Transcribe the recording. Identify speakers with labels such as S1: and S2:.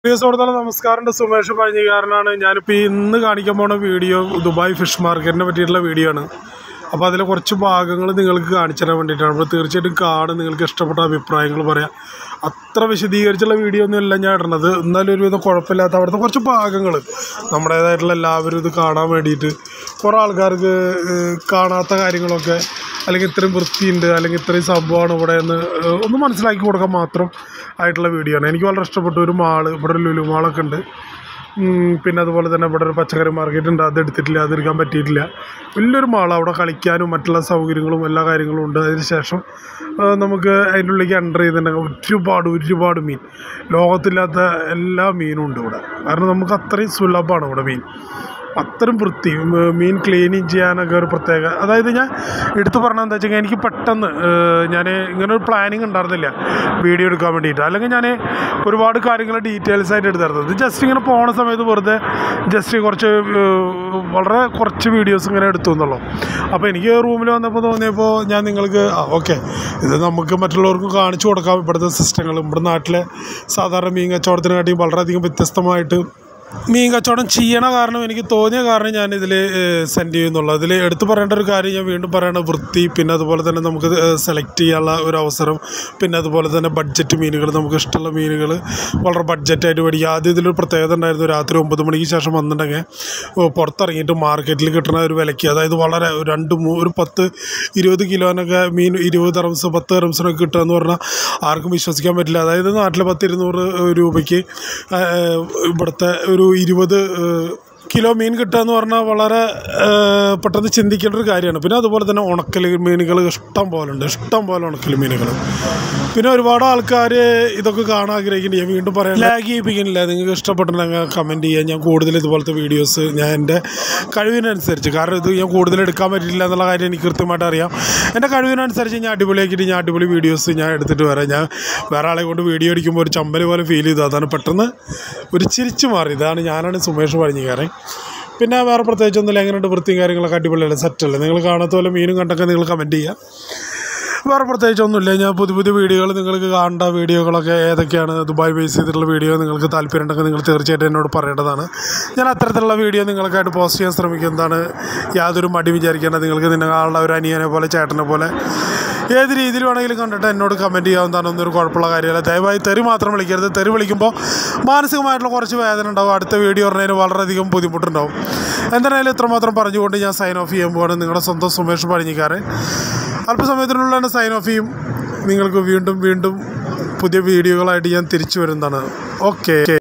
S1: പ്രിയ സുഹൃത്തുക്കളെ നമസ്കാരം സുമേഷ് പഴഞ്ഞിക്കാരനാണ് ഞാനിപ്പോൾ ഈ ഇന്ന് കാണിക്കാൻ പോണ വീഡിയോ ദുബായ് ഫിഷ് മാർക്കറ്റിനെ പറ്റിയിട്ടുള്ള വീഡിയോ ആണ് അപ്പോൾ അതിലെ കുറച്ച് ഭാഗങ്ങൾ നിങ്ങൾക്ക് കാണിച്ചു തരാൻ വേണ്ടിയിട്ടാണ് അപ്പോൾ തീർച്ചയായിട്ടും കാണും നിങ്ങൾക്ക് ഇഷ്ടപ്പെട്ട അഭിപ്രായങ്ങൾ പറയാം അത്ര വിശദീകരിച്ചുള്ള വീഡിയോ ഒന്നും അല്ല ഞാൻ ഇടുന്നത് എന്നാലും ഒരുവിധം കുഴപ്പമില്ലാത്ത അവിടുത്തെ കുറച്ച് ഭാഗങ്ങൾ നമ്മുടേതായിട്ടുള്ള എല്ലാവരും ഇത് കാണാൻ വേണ്ടിയിട്ട് കുറേ ആൾക്കാർക്ക് ഏഹ്, കാണാത്ത കാര്യങ്ങളൊക്കെ അല്ലെങ്കിൽ ഇത്രയും വൃത്തിയുണ്ട് അല്ലെങ്കിൽ ഇത്രയും സംഭവമാണ് ഇവിടെ എന്ന് ഏഹ്, ഒന്ന് മനസ്സിലാക്കി കൊടുക്കാൻ മാത്രം ആയിട്ടുള്ള വീഡിയോ ആണ് എനിക്ക് വളരെ ഇഷ്ടപ്പെട്ട ഒരു മാള് ഇവിടെ ഒരു ലുലു മാളൊക്കെ ഉണ്ട് ഉം, പിന്നെ അതുപോലെ തന്നെ ഇവിടെ ഒരു പച്ചക്കറി മാർക്കറ്റ് ഉണ്ട് അത് എടുത്തിട്ടില്ല അത് എടുക്കാൻ പറ്റിയിട്ടില്ല വലിയൊരു മാൾ അവിടെ കളിക്കാനും മറ്റുള്ള സൗകര്യങ്ങളും എല്ലാ കാര്യങ്ങളും ഉണ്ട് അതിന് ശേഷം ആ, നമുക്ക് അതിൻ്റെ ഉള്ളിലേക്ക് എൻ്റർ ചെയ്തിട്ടുണ്ടെങ്കിൽ ഒരുപാട് ഒരുപാട് മീൻ ലോകത്തില്ലാത്ത എല്ലാ മീനും ഉണ്ട് ഇവിടെ കാരണം നമുക്ക് അത്രയും സുലഭമാണ് ഇവിടെ മീൻ അത്രയും വൃത്തി ഉം, മീൻ ക്ലീനിങ് ചെയ്യാനൊക്കെ ഒരു പ്രത്യേക അതായത് ഞാൻ എടുത്തു പറഞ്ഞത് എന്താ വെച്ചാൽ എനിക്ക് പെട്ടെന്ന് ഞാൻ ഇങ്ങനെ ഒരു പ്ലാനിങ് ഉണ്ടായിരുന്നില്ല വീഡിയോ എടുക്കാൻ വേണ്ടിയിട്ട് അല്ലെങ്കിൽ ഞാൻ ഒരുപാട് കാര്യങ്ങൾ ഡീറ്റെയിൽസ് ആയിട്ട് എടുത്തായിരുന്നു ഇത് ജസ്റ്റ് ഇങ്ങനെ പോണ സമയത്ത് വെറുതെ ജസ്റ്റ് കുറച്ച് ഏഹ്, വളരെ കുറച്ച് വീഡിയോസ് ഇങ്ങനെ എടുത്തു എന്നുള്ളൂ അപ്പോൾ എനിക്ക് റൂമിൽ വന്നപ്പോൾ തോന്നിയപ്പോൾ ഞാൻ നിങ്ങൾക്ക് ഓക്കെ ഇത് നമുക്ക് മറ്റുള്ളവർക്ക് കാണിച്ചു കൊടുക്കാം ഇവിടുത്തെ സിസ്റ്റങ്ങൾ ഇവിടെ നാട്ടിലെ സാധാരണ മീൻ കച്ചവടത്തിനെക്കാട്ടിയും വളരെയധികം വ്യത്യസ്തമായിട്ട് മീൻ കച്ചവടം ചെയ്യണ കാരണം എനിക്ക് തോന്നിയ കാരണം ഞാൻ ഇതിൽ സെൻഡ് ചെയ്യുന്നുള്ളൂ അതിൽ എടുത്തു പറയേണ്ട ഒരു കാര്യം ഞാൻ വീണ്ടും പറയണ വൃത്തി പിന്നെ അതുപോലെ തന്നെ നമുക്ക് സെലക്ട് ചെയ്യാനുള്ള ഒരു അവസരം പിന്നെ അതുപോലെ തന്നെ ബഡ്ജറ്റ് മീനുകൾ നമുക്ക് ഇഷ്ടമുള്ള മീനുകൾ വളരെ ബഡ്ജറ്റായിട്ട് മേടിക്കുക ആദ്യം ഇതിലൊരു പ്രത്യേകത ഉണ്ടായിരുന്നു രാത്രി ഒമ്പത് മണിക്ക് ശേഷം വന്നിട്ടുണ്ടെങ്കിൽ ഓ, പുറത്തിറങ്ങിയിട്ട് മാർക്കറ്റിൽ കിട്ടുന്ന ഒരു വിലയ്ക്ക് അതായത് വളരെ ഒരു രണ്ട് മൂ ഒരു പത്ത് ഇരുപത് കിലോനൊക്കെ മീൻ ഇരുപത് റംസ് പത്ത് റംസിനൊക്കെ കിട്ടുക എന്ന് പറഞ്ഞാൽ ആർക്കും വിശ്വസിക്കാൻ പറ്റില്ല അതായത് നാട്ടിൽ പത്ത് ഇരുന്നൂറ് രൂപയ്ക്ക് ആ, ഇവിടുത്തെ ഒരു ഇരുപത് കിലോ മീൻ കിട്ടുക എന്ന് പറഞ്ഞാൽ വളരെ ആ, പെട്ടെന്ന് ചിന്തിക്കേണ്ട ഒരു കാര്യമാണ് പിന്നെ അതുപോലെ തന്നെ ഉണക്കൽ മീനുകൾ ഇഷ്ടം പോലെ ഉണ്ട് ഇഷ്ടം പോലെ ഉണക്കൽ മീനുകൾ പിന്നെ ഒരുപാട് ആൾക്കാർ ഇതൊക്കെ കാണാൻ ആഗ്രഹിക്കുന്നുണ്ട് ഞാൻ വീണ്ടും പറയാം ലാഗ് ചെയ്യിപ്പിക്കുന്നില്ല നിങ്ങൾക്ക് ഇഷ്ടപ്പെട്ടിട്ടുണ്ടെങ്കിൽ കമൻറ്റ് ചെയ്യാൻ ഞാൻ കൂടുതൽ ഇതുപോലത്തെ വീഡിയോസ് ഞാൻ എൻ്റെ കഴിവിനനുസരിച്ച് കാരണം ഇത് ഞാൻ കൂടുതൽ എടുക്കാൻ പറ്റില്ല എന്നുള്ള കാര്യം എനിക്ക് കൃത്യമായിട്ട് അറിയാം എൻ്റെ കഴിവിനനുസരിച്ച് ഞാൻ അടിപൊളിയാക്കിയിട്ട് ഞാൻ അടിപൊളി വീഡിയോസ് ഞാൻ എടുത്തിട്ട് വരാം ഞാൻ വേറെ ആളെ കൊണ്ട് വീഡിയോ അടിക്കുമ്പോൾ ഒരു ചമ്പൽ പോലെ ഫീൽ ചെയ്തു അതാണ് പെട്ടെന്ന് ഒരു ചിരിച്ചു മാറി ഇതാണ് ഞാനാണ് സുമേഷ് പഴഞ്ഞിക്കാരൻ പിന്നെ വേറെ പ്രത്യേകിച്ചൊന്നുമില്ല എങ്ങനെയുണ്ട് വൃത്തിയും കാര്യങ്ങളൊക്കെ അടിപൊളിയല്ലേ സെറ്റല്ലേ നിങ്ങൾ കാണാത്ത പോലെ മീനും കണ്ടൊക്കെ നിങ്ങൾ കമൻറ്റ് ചെയ്യുക വേറെ പ്രത്യേകിച്ചൊന്നുമില്ല ഞാൻ പുതിയ പുതിയ വീഡിയോകൾ നിങ്ങൾക്ക് കാണേണ്ട വീഡിയോകളൊക്കെ ഏതൊക്കെയാണ് ദുബായ് ബേസ് ചെയ്തിട്ടുള്ള വീഡിയോ നിങ്ങൾക്ക് താല്പര്യം ഉണ്ടെങ്കിൽ നിങ്ങൾ തീർച്ചയായിട്ടും എന്നോട് പറയേണ്ടതാണ് ഞാൻ അത്തരത്തിലുള്ള വീഡിയോ നിങ്ങൾക്കായിട്ട് പോസ്റ്റ് ചെയ്യാൻ ശ്രമിക്കുന്നതാണ് യാതൊരു മടി വിചാരിക്കേണ്ട നിങ്ങൾക്ക് നിങ്ങളുടെ ഒരു അനിയനെ പോലെ ചേട്ടനെ പോലെ ഏത് രീതിയിൽ വേണമെങ്കിലും കണ്ടിട്ട് എന്നോട് കമൻറ്റ് ചെയ്യാവുന്നതാണ് ഒന്നും ഒരു കുഴപ്പമുള്ള കാര്യമല്ല ദയവായി തെറി മാത്രം വിളിക്കരുത് തെറി വിളിക്കുമ്പോൾ മാനസികമായിട്ടുള്ള കുറച്ച് വേദന ഉണ്ടാവും അടുത്ത വീഡിയോ പറഞ്ഞതിന് വളരെയധികം ബുദ്ധിമുട്ടുണ്ടാവും എന്തായാലും ഇത്രമാത്രം പറഞ്ഞുകൊണ്ട് ഞാൻ സൈൻ ഓഫ് ചെയ്യാൻ പോവാണ് നിങ്ങളുടെ സ്വന്തം സുമേഷ് പഴഞ്ഞിക്കാരൻ അല്പസമയത്തിനുള്ളിൽ തന്നെ സൈൻ ഓഫ് ചെയ്യും നിങ്ങൾക്ക് വീണ്ടും വീണ്ടും പുതിയ വീഡിയോകളായിട്ട് ഞാൻ തിരിച്ചു വരുന്നതാണ് ഓക്കെ